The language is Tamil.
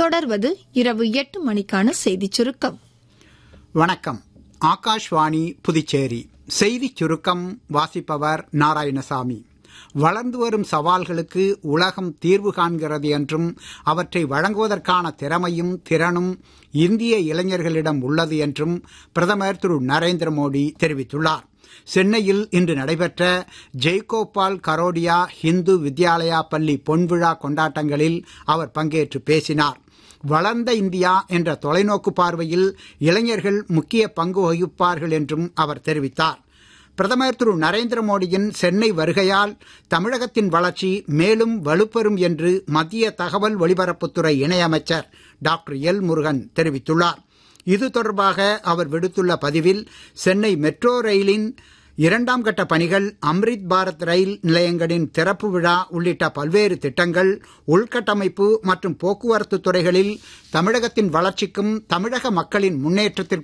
தொடர்வது இரவு எட்டு மணிக்கான செய்திச் சுருக்கம் வணக்கம் ஆகாஷ்வாணி புதுச்சேரி செய்திச் சுருக்கம் வாசிப்பவர் நாராயணசாமி வளர்ந்து வரும் சவால்களுக்கு உலகம் தீர்வு காண்கிறது என்றும் அவற்றை வழங்குவதற்கான திறமையும் திறனும் இந்திய இளைஞர்களிடம் உள்ளது என்றும் பிரதமர் திரு நரேந்திர மோடி தெரிவித்துள்ளார் சென்னையில் இன்று நடைபெற்ற ஜெய்கோபால் கரோடியா ஹிந்து வித்யாலயா பள்ளி பொன்விழா கொண்டாட்டங்களில் அவர் பங்கேற்று பேசினார் வளர்ந்த இந்தியா என்ற தொலைநோக்கு பார்வையில் இளைஞர்கள் முக்கிய பங்கு வகிப்பார்கள் என்றும் அவர் தெரிவித்தார் பிரதமர் திரு நரேந்திர மோடியின் சென்னை வருகையால் தமிழகத்தின் வளர்ச்சி மேலும் வலுப்பெறும் என்று மத்திய தகவல் ஒலிபரப்புத்துறை இணையமைச்சர் டாக்டர் எல் முருகன் தெரிவித்துள்ளார் இது தொடர்பாக அவர் விடுத்துள்ள பதிவில் சென்னை மெட்ரோ ரயிலின் இரண்டாம் கட்ட பணிகள் அம்ரித் பாரத் ரயில் நிலையங்களின் திறப்பு விழா உள்ளிட்ட பல்வேறு திட்டங்கள் உள்கட்டமைப்பு மற்றும் போக்குவரத்து துறைகளில் தமிழகத்தின் வளர்ச்சிக்கும் தமிழக மக்களின் முன்னேற்றத்திற்கும்